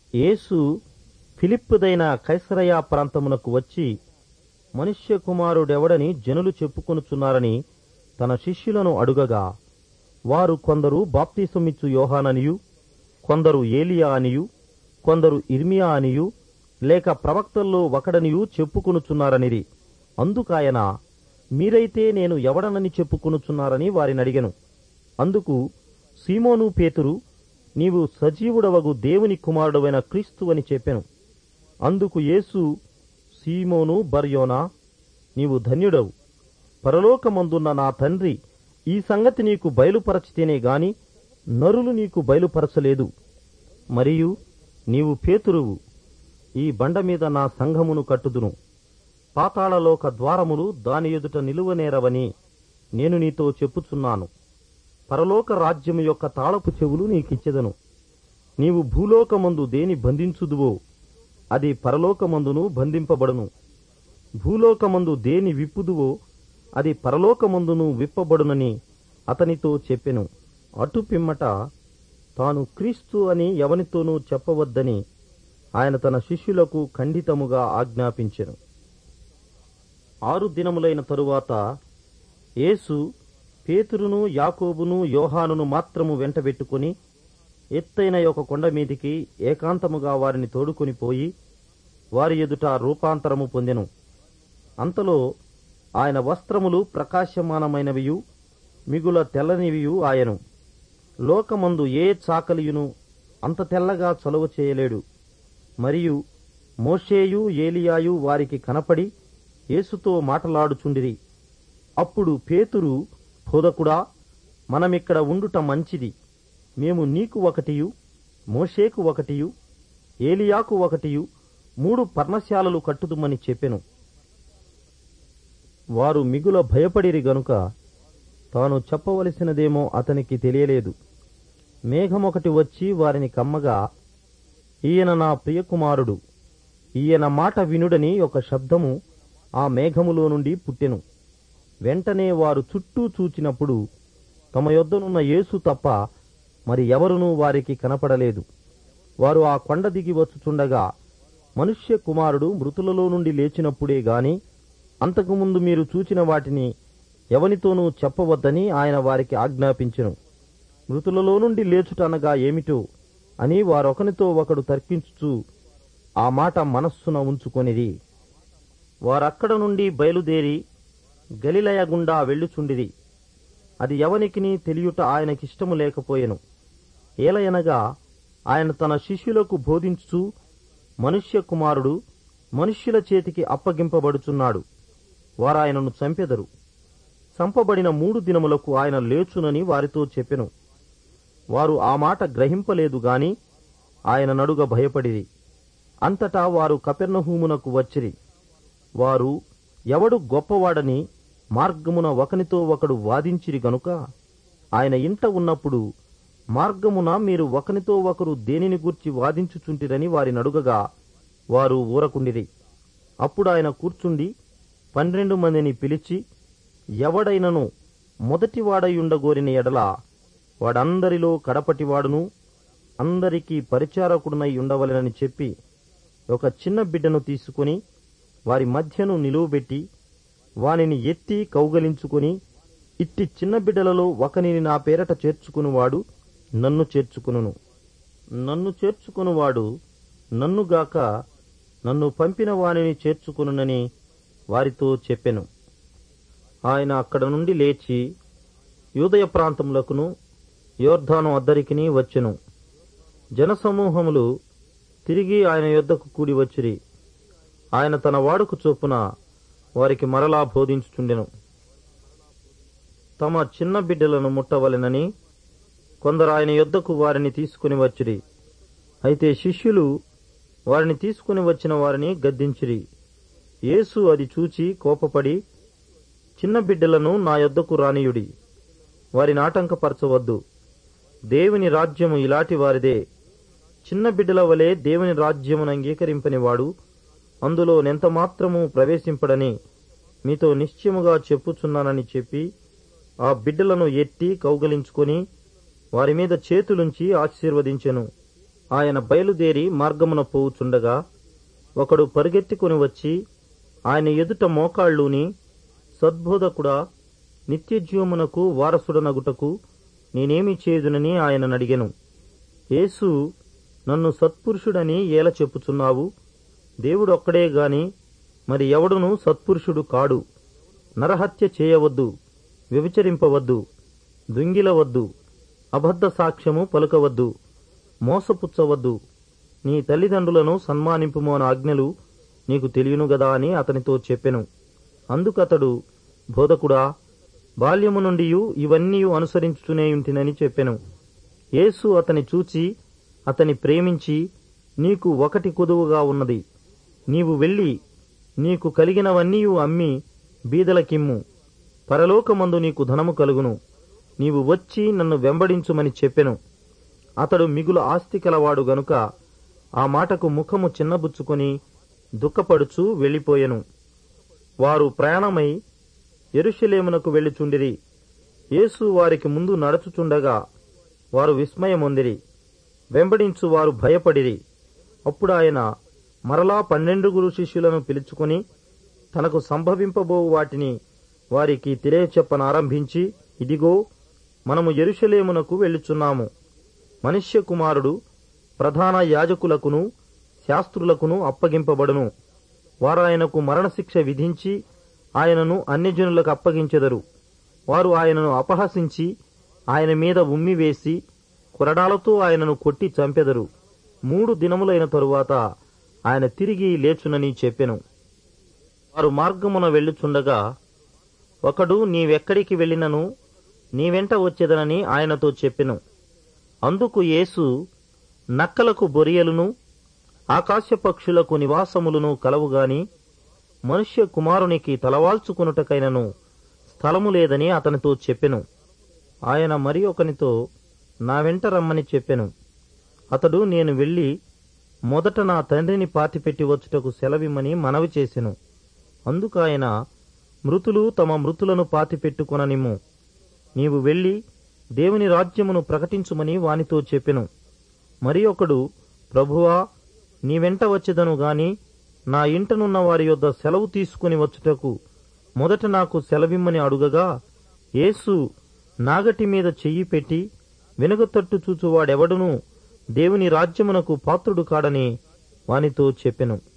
యేసు ఫిలిప్పుదైన కైసరయ ప్రాంతమునకు వచ్చి మనుష్య కుమారుడెవడని జనులు చెప్పుకొనుచున్నారని తన శిష్యులను అడుగగా వారు కొందరు బాప్తిసమిచ్చు యోహాననియు కొందరు ఏలియా అనియు కొందరు ఇర్మియా అనియు లేక ప్రవక్తల్లో ఒకడనియు చెప్పుకొనుచున్నారనిది అందుకాయన మీరైతే నేను ఎవడనని చెప్పుకొనుచున్నారని వారిని అడిగెను అందుకు సీమోను పేతురు నీవు సజీవుడవగు దేవుని కుమారుడవైన క్రీస్తు అని చెప్పెను అందుకు యేసు సీమోను బర్యోనా నీవు ధన్యుడవు పరలోకమందున్న నా తండ్రి ఈ సంగతి నీకు బయలుపరచితేనే గాని నరులు నీకు బయలుపరచలేదు మరియు నీవు పేతురువు ఈ బండ మీద నా సంఘమును కట్టుదును పాతాళలోక ద్వారములు దాని ఎదుట నిలువనేరవని నేను నీతో చెప్పుచున్నాను పరలోక రాజ్యము యొక్క తాళపు చెవులు నీకిచ్చెదను నీవు భూలోకమందు దేని బంధించుదువో అది పరలోకమందును బంధింపబడును భూలోకమందు దేని విప్పుదువో అది పరలోకమందును విప్పబడునని అతనితో చెప్పెను అటు పిమ్మట తాను క్రీస్తు అని ఎవనితోనూ చెప్పవద్దని ఆయన తన శిష్యులకు ఖండితముగా ఆజ్ఞాపించెను ఆరు దినములైన తరువాత యేసు పేతురును యాకోబును యోహానును మాత్రము వెంటబెట్టుకుని ఎత్తైన ఒక కొండ మీదికి ఏకాంతముగా వారిని తోడుకొని పోయి వారి ఎదుట రూపాంతరము పొందెను అంతలో ఆయన వస్త్రములు ప్రకాశమానమైనవియు మిగుల తెల్లనివియు ఆయను లోకమందు ఏ చాకలియును అంత తెల్లగా చలువ చేయలేడు మరియు మోషేయు ఏలియాయు వారికి కనపడి యేసుతో మాటలాడుచుండిరి అప్పుడు పేతురు బోధకుడా మనమిక్కడ ఉండుట మంచిది మేము నీకు ఒకటియు మోషేకు ఒకటియు ఏలియాకు ఒకటియు మూడు పర్ణశాలలు కట్టుదుమని చెప్పెను వారు మిగుల భయపడిరి గనుక తాను చెప్పవలసినదేమో అతనికి తెలియలేదు మేఘమొకటి వచ్చి వారిని కమ్మగా ఈయన నా ప్రియకుమారుడు ఈయన మాట వినుడని ఒక శబ్దము ఆ మేఘములో నుండి పుట్టెను వెంటనే వారు చుట్టూ చూచినప్పుడు తమ యొద్దనున్న యేసు తప్ప మరి ఎవరునూ వారికి కనపడలేదు వారు ఆ కొండ దిగి వచ్చుచుండగా మనుష్య కుమారుడు మృతులలో నుండి లేచినప్పుడే గాని అంతకుముందు మీరు చూచిన వాటిని ఎవనితోనూ చెప్పవద్దని ఆయన వారికి ఆజ్ఞాపించెను మృతులలో నుండి లేచుట అనగా ఏమిటో అని వారొకనితో ఒకడు తర్కించుచు ఆ మాట మనస్సున ఉంచుకొనిది వారక్కడ నుండి బయలుదేరి గలిలయ గుండా వెళ్ళుచుండిరి అది ఎవనికిని తెలియుట ఆయనకిష్టము లేకపోయెను ఏలయనగా ఆయన తన శిష్యులకు బోధించుచు మనుష్య కుమారుడు మనుష్యుల చేతికి అప్పగింపబడుచున్నాడు వారాయనను చంపెదరు చంపబడిన మూడు దినములకు ఆయన లేచునని వారితో చెప్పెను వారు ఆ మాట గ్రహింపలేదు గాని ఆయన నడుగ భయపడిరి అంతటా వారు కపెర్నహూమునకు వచ్చిరి వారు ఎవడు గొప్పవాడని మార్గమున ఒకనితో ఒకడు వాదించిరి గనుక ఆయన ఇంట ఉన్నప్పుడు మార్గమున మీరు ఒకనితో ఒకరు దేనిని గూర్చి వాదించుచుంటిరని వారి నడుగగా వారు ఊరకుండిరి అప్పుడు ఆయన కూర్చుండి పన్నెండు మందిని పిలిచి ఎవడైనను మొదటివాడయుండగోరిన ఎడల వాడందరిలో కడపటివాడును అందరికీ పరిచారకుడునై ఉండవలెనని చెప్పి ఒక చిన్న బిడ్డను తీసుకుని వారి మధ్యను నిలువబెట్టి వానిని ఎత్తి కౌగలించుకుని ఇట్టి చిన్న బిడ్డలలో ఒకనిని నా పేరట చేర్చుకునివాడు నన్ను చేర్చుకును నన్ను చేర్చుకునివాడు నన్నుగాక నన్ను పంపిన వానిని చేర్చుకునునని వారితో చెప్పెను ఆయన అక్కడ నుండి లేచి యూదయ ప్రాంతములకును యోర్ధాను అద్దరికిని వచ్చెను జనసమూహములు తిరిగి ఆయన యొద్దకు కూడి వచ్చిరి ఆయన తన వాడుకు చొప్పున వారికి మరలా బోధించుచుండెను తమ చిన్న బిడ్డలను ముట్టవలెనని కొందరు ఆయన యొద్దకు వారిని తీసుకుని వచ్చిరి అయితే శిష్యులు వారిని తీసుకుని వచ్చిన వారిని గద్దించిరి యేసు అది చూచి కోపపడి చిన్న బిడ్డలను నా యొద్దకు రానియుడి వారిని ఆటంకపరచవద్దు దేవుని రాజ్యము ఇలాంటి వారిదే చిన్న బిడ్డల వలె దేవుని రాజ్యమును అంగీకరింపని వాడు అందులో నెంత మాత్రము ప్రవేశింపడని మీతో నిశ్చయముగా చెప్పుచున్నానని చెప్పి ఆ బిడ్డలను ఎత్తి కౌగలించుకొని వారి మీద చేతులుంచి ఆశీర్వదించెను ఆయన బయలుదేరి మార్గమున పోవుచుండగా ఒకడు పరుగెత్తుకుని వచ్చి ఆయన ఎదుట మోకాళ్ళూని సద్బోధకుడా నిత్యజీవమునకు వారసుడనగుటకు నేనేమి చేయుదునని ఆయన అడిగెను యేసు నన్ను సత్పురుషుడని ఏల చెప్పుచున్నావు దేవుడొక్కడే గాని మరి ఎవడును సత్పురుషుడు కాడు నరహత్య చేయవద్దు వ్యభిచరింపవద్దు దుంగిలవద్దు అబద్ధ సాక్ష్యము పలుకవద్దు మోసపుచ్చవద్దు నీ తల్లిదండ్రులను సన్మానింపుము అను ఆజ్ఞలు నీకు తెలియను గదా అని అతనితో చెప్పెను అందుకతడు బోధకుడా బాల్యము నుండి ఇవన్నీ అనుసరించుతూనే ఉంటినని చెప్పెను యేసు అతని చూచి అతని ప్రేమించి నీకు ఒకటి కొదువుగా ఉన్నది నీవు వెళ్ళి నీకు కలిగినవన్నీ అమ్మి బీదలకిమ్ము పరలోకమందు నీకు ధనము కలుగును నీవు వచ్చి నన్ను వెంబడించుమని చెప్పెను అతడు మిగులు ఆస్తి కలవాడు గనుక ఆ మాటకు ముఖము చిన్నబుచ్చుకొని దుఃఖపడుచు వెళ్ళిపోయెను వారు ప్రయాణమై ఎరుషలేమునకు వెళ్ళిచుండిరి యేసు వారికి ముందు నడుచుచుండగా వారు విస్మయమొందిరి వెంబడించు వారు భయపడిరి అప్పుడు ఆయన మరలా పన్నెండుగురు శిష్యులను పిలుచుకొని తనకు సంభవింపబో వాటిని వారికి తెలియచెప్పనారంభించి ఇదిగో మనము ఎరుషలేమునకు వెళ్ళుచున్నాము మనుష్య కుమారుడు ప్రధాన యాజకులకును శాస్త్రులకును అప్పగింపబడును వారాయనకు మరణశిక్ష విధించి ఆయనను అన్యజనులకు అప్పగించెదరు వారు ఆయనను అపహసించి ఆయన మీద ఉమ్మివేసి కొరడాలతో ఆయనను కొట్టి చంపెదరు మూడు దినములైన తరువాత ఆయన తిరిగి లేచునని చెప్పెను వారు మార్గమున వెళ్ళుచుండగా ఒకడు నీవెక్కడికి వెళ్ళినను నీ వెంట వచ్చేదనని ఆయనతో చెప్పెను అందుకు యేసు నక్కలకు బొరియలును ఆకాశ పక్షులకు నివాసములను కలవుగాని మనుష్య కుమారునికి తలవాల్చుకునుటకైనను స్థలము లేదని అతనితో చెప్పెను ఆయన మరి ఒకనితో నా వెంట రమ్మని చెప్పెను అతడు నేను వెళ్ళి మొదట నా తండ్రిని పాతిపెట్టి వచ్చుటకు సెలవిమ్మని మనవి చేసెను అందుకాయన మృతులు తమ మృతులను పాతిపెట్టుకొననిమ్ము నీవు వెళ్ళి దేవుని రాజ్యమును ప్రకటించుమని వానితో చెప్పెను మరి ఒకడు ప్రభువా నీ వెంట వచ్చేదను గాని నా ఇంటనున్న వారి యొద్ద సెలవు తీసుకుని వచ్చుటకు మొదట నాకు సెలవిమ్మని అడుగగా యేసు నాగటి మీద చెయ్యి పెట్టి వెనుగతట్టు చూచువాడెవడునూ దేవుని రాజ్యమునకు పాత్రుడు కాడని వానితో చెప్పెను